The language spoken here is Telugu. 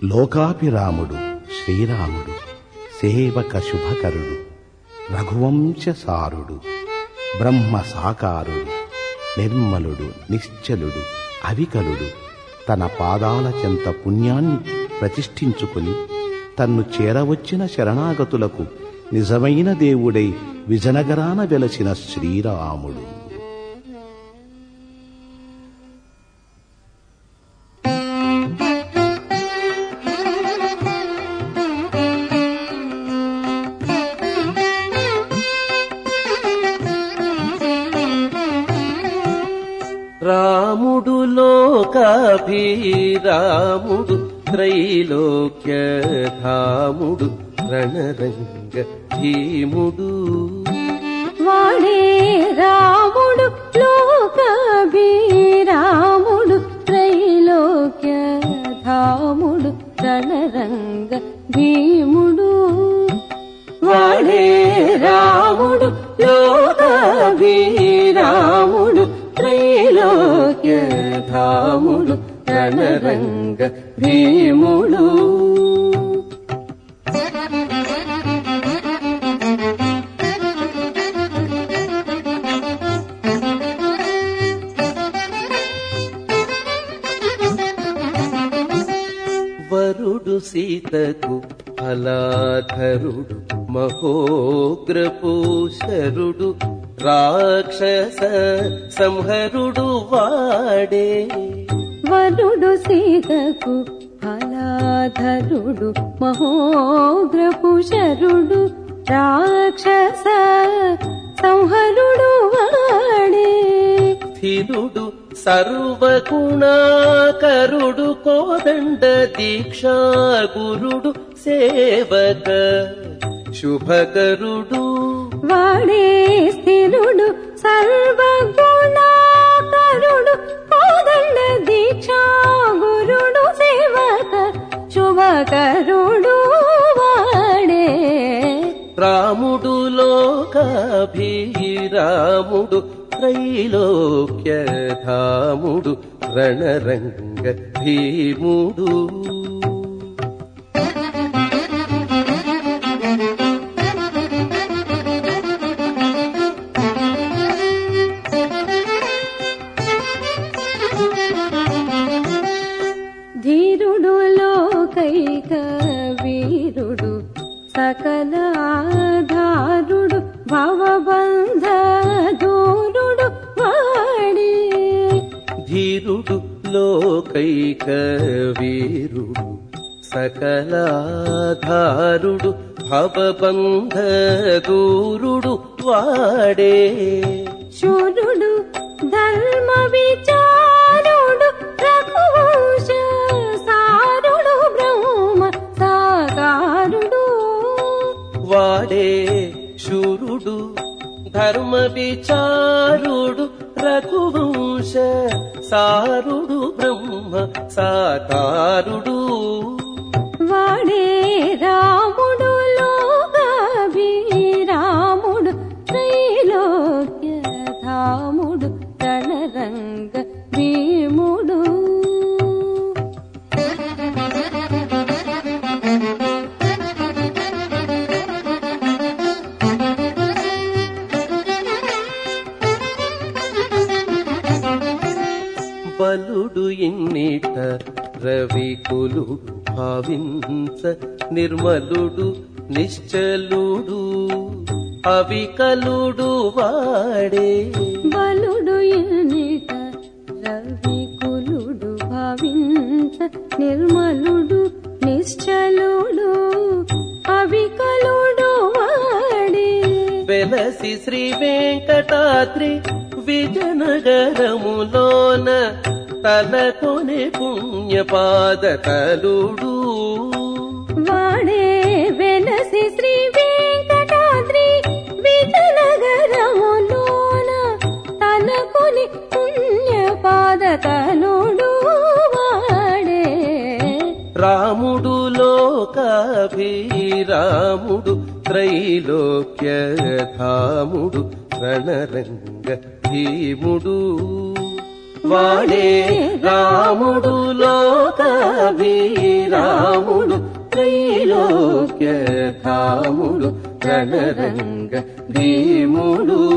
లోకాభిరాముడు శ్రీరాముడు సేవక శుభకరుడు రఘువంశసారుడు బ్రహ్మ సాకారుడు నిర్మలుడు నిశ్చలుడు అవికలుడు తన పాదాల చెంత పుణ్యాన్ని ప్రతిష్ఠించుకుని తన్ను చేరవచ్చిన శరణాగతులకు నిజమైన దేవుడై విజనగరాన వెలసిన శ్రీరాముడు రాముడు లోకాభిరాముడు త్రైలోక్య ధాముడు రణరంగ భీముడు వాడే రాముడు లోకభీరాముడు త్రైలోక్య ధాముడు రణరంగ భీముడు వాడే రాముడు లోకాభిరాముడు త్రైలోక్య ధాముడు రణరంగ భీముడు వరుడు సీతకు ఫలాధరుడు మహోగ్రపూషరుడు రాక్షస సంహరుడు వాడే వరుడు సీతకు ఫలాధరుడు మహోగ్రపుషరుడు రాక్షస సంహరుడు వాడే స్థిరుడు సర్వగుణాకరుడు కోదండ దీక్షా గురుడు సేవక శుభకరుడు వాడే స్థిరుడు సర్వగుణాకరుడు కోదండ దీక్షా గురుడు సేవక శుభకరుడు వాడే రాముడు లోకాభిరాముడు త్రైలోక్య ధాముడు రణరంగ భీముడు ధీరుడు లోకైక వీరుడు సకల ఆధారుడు భవబంధ దూరుడు వాడే ధీరుడు లోకైక వీరుడు సకలాధారుడు భవబంధ దూరుడు వాడే శూరుడు ధర్మ విచారుడు రఘువంశ సారుడు బ్రహ్మ సాకారుడు వాడే శూరుడు ధర్మ విచారుడు రఘువంశ సారుడు బ్రహ్మ సాకారుడు వాడే రాముడు లోకాభిరాముడు త్రైలోక్య ధాముడు రణరంగ భీముడు బలుడు ఇన్నిట రవికులుడు భావించ నిర్మలుడు నిశ్చలుడు అవికలుడు వాడే బలుడు ఎన్నిట రవి కులుడు భావించ నిర్మలుడు నిశ్చలుడు అవికలుడు వాడే వెలసి శ్రీ వెంకటాద్రి విజయనగరములోన తలకొనే పుణ్యపాద తలుడు వాడే వెలసి శ్రీ వెంకటాద్రి విజయనగరములోన తనకుని పుణ్యపాద తనుడు వాడే రాముడు లోకాభిరాముడు త్రైలోక్య ధాముడు రణరంగ భీముడు వాడే రాముడు లోకాభిరాముడు పట్టాభిరాముడు త్రైలోక్య ధాముడు రణరంగ భీముడు